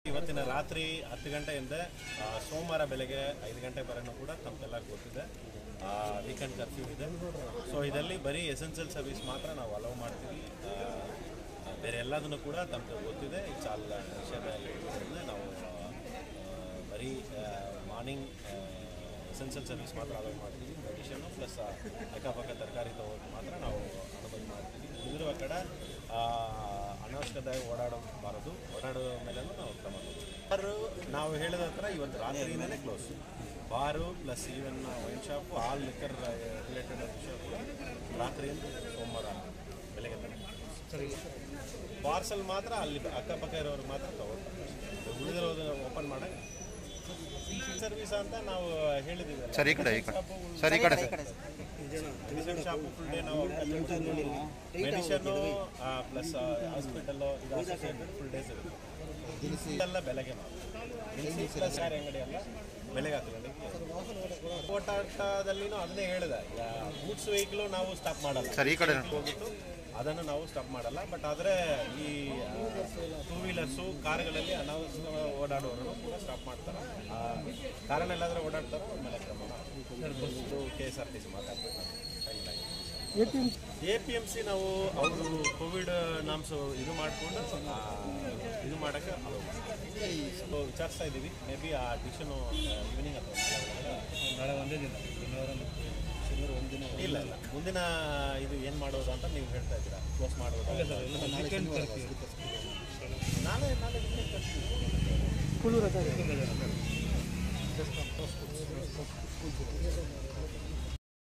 ಇವತ್ತಿನ ರಾತ್ರಿ ಹತ್ತು ಗಂಟೆಯಿಂದ ಆ, ಸೋಮವಾರ ಬೆಳಗ್ಗೆ ಐದು ಗಂಟೆ ಬರೋನು ಕೂಡ ತಮಗೆಲ್ಲ ಗೊತ್ತಿದೆ ವೀಕೆಂಡ್ ಕರ್ಫ್ಯೂ ಇದೆ ಸೊ ಇದರಲ್ಲಿ ಬರೀ ಎಸೆನ್ಷಿಯಲ್ ಸರ್ವಿಸ್ ಮಾತ್ರ ನಾವು ಅಲೌ ಮಾಡ್ತೀವಿ ಆ, ಬೇರೆ ಎಲ್ಲದನ್ನು ಕೂಡ ತಮಗೆ ಗೊತ್ತಿದೆ ಈ ಚಾಲ್ ವಿಷಯದಲ್ಲಿ ಇರೋದ್ರಿಂದ ನಾವು ಆ, ಬರೀ ಮಾರ್ನಿಂಗ್ ಎಸೆನ್ಷಿಯಲ್ ಸರ್ವಿಸ್ ಮಾತ್ರ ಅಲೌ ಮಾಡ್ತೀವಿ ಮೆಡಿಷನ್ನು ಪ್ಲಸ್ ಅಕ್ಕಪಕ್ಕ ತರಕಾರಿ ತಗೋದು ಮಾತ್ರ ನಾವು ಅನುಮತಿ ಮಾಡ್ತೀವಿ ಉಳಿದಿರುವ ಕಡೆ ಆ, ಅನಾವಶ್ಯಕವಾಗಿ ಓಡಾಡಬಾರದು ಓಡಾಡೋ ಮೇಲೂ ನಾವು ಕ್ರಮ ತಗೊಳ್ತೀವಿ. ಬಾರು ನಾವು ಹೇಳಿದ ಹತ್ರ ಇವತ್ತು ರಾತ್ರಿಯಿಂದಲೇ close bar plus even wine shop all liquor related ವಿಷಯ ಕೂಡ ರಾತ್ರಿಯಿಂದ ಸೋಮವಾರ ಬೆಳಗ್ಗೆ ತನಕ ಪಾರ್ಸಲ್ ಮಾತ್ರ ಅಲ್ಲಿ ಅಕ್ಕಪಕ್ಕ ಇರೋರು ಮಾತ್ರ ತಗೋತಾರೆ ಉಳಿದಿರೋದು ಓಪನ್ ಮಾಡಕ್ಕೆ ಸರ್ವಿಸ್ ಅಂತ ನಾವು ಹೇಳಿದ್ದೀವಿ ಸರ್ ಈ ಕಡೆ ಈ ಕಡೆ ಸರ್ ಈ ಕಡೆ sir medicine shop full day ನಾವು ಮೆಡಿಷನ್ನು ಪ್ಲಸ್ ಹಾಸ್ಪಿಟಲ್ಲು ಇದು ಅಸೋಸಿಯೇಟೆಡ್ ಫುಲ್ ಡೇಸ್ ಇರುತ್ತೆ ಎಲ್ಲ ಬೆಳಗ್ಗೆ ನಾವು ದಿನಸಿ ಪ್ಲಸ್ ಸಾರಿ ಅಂಗಡಿ ಎಲ್ಲ ಬೆಳಗ್ಗೆ ಹತ್ತು ಗಂಟೆಗೆ ಓಟಾಟದಲ್ಲಿನೂ ಅದನ್ನೇ ಹೇಳಿದೆ ಗೂಡ್ಸ್ ವೆಹಿಕಲ್ ನಾವು ಸ್ಟಾಪ್ ಮಾಡಲ್ಲ ಸರ್ ಈ ಕಡೆ ಹೋಗಿತ್ತು ಅದನ್ನು ನಾವು ಸ್ಟಾಪ್ ಮಾಡಲ್ಲ ಬಟ್ ಆದರೆ ಈ ಟೂ ವೀಲರ್ಸು ಕಾರ್ಗಳಲ್ಲಿ ಅನಾವಶ್ಯಕ ಓಡಾಡೋರನ್ನು ಕೂಡ ಸ್ಟಾಪ್ ಮಾಡ್ತಾರೆ ಆ, ಕಾರಣಲ್ಲಾದ್ರೆ ಓಡಾಡ್ತಾರೋ ಅವ್ರ ಮೇಲೆ ಕ್ರಮ bus K S R T C ಮಾತಾಡ್ಬೇಕು ಎ ಪಿ ಎಮ್ ಸಿ ನಾವು ಅವರು ಕೋವಿಡ್ ನಾಮ್ಸು ಇದು ಮಾಡಿಕೊಂಡು ಇದು ಮಾಡೋಕ್ಕೆ ಅಲೋ ಸೊ ವಿಚಾರಿಸ್ತಾ ಇದ್ದೀವಿ ಮೇ ಬಿ ಆ ಡಿಶನು ಈವ್ನಿಂಗ್ ಅಥವಾ ನಾಳೆ ಒಂದೇ ದಿನ ಇಲ್ಲ ಇಲ್ಲ ಮುಂದಿನ ಇದು ಏನು ಮಾಡೋದು ಅಂತ ನೀವು ಹೇಳ್ತಾ ಇದ್ದೀರಾ ಕ್ಲೋಸ್ ಮಾಡೋದು ನಾಳೆ ನಾಳೆ weekend curfew.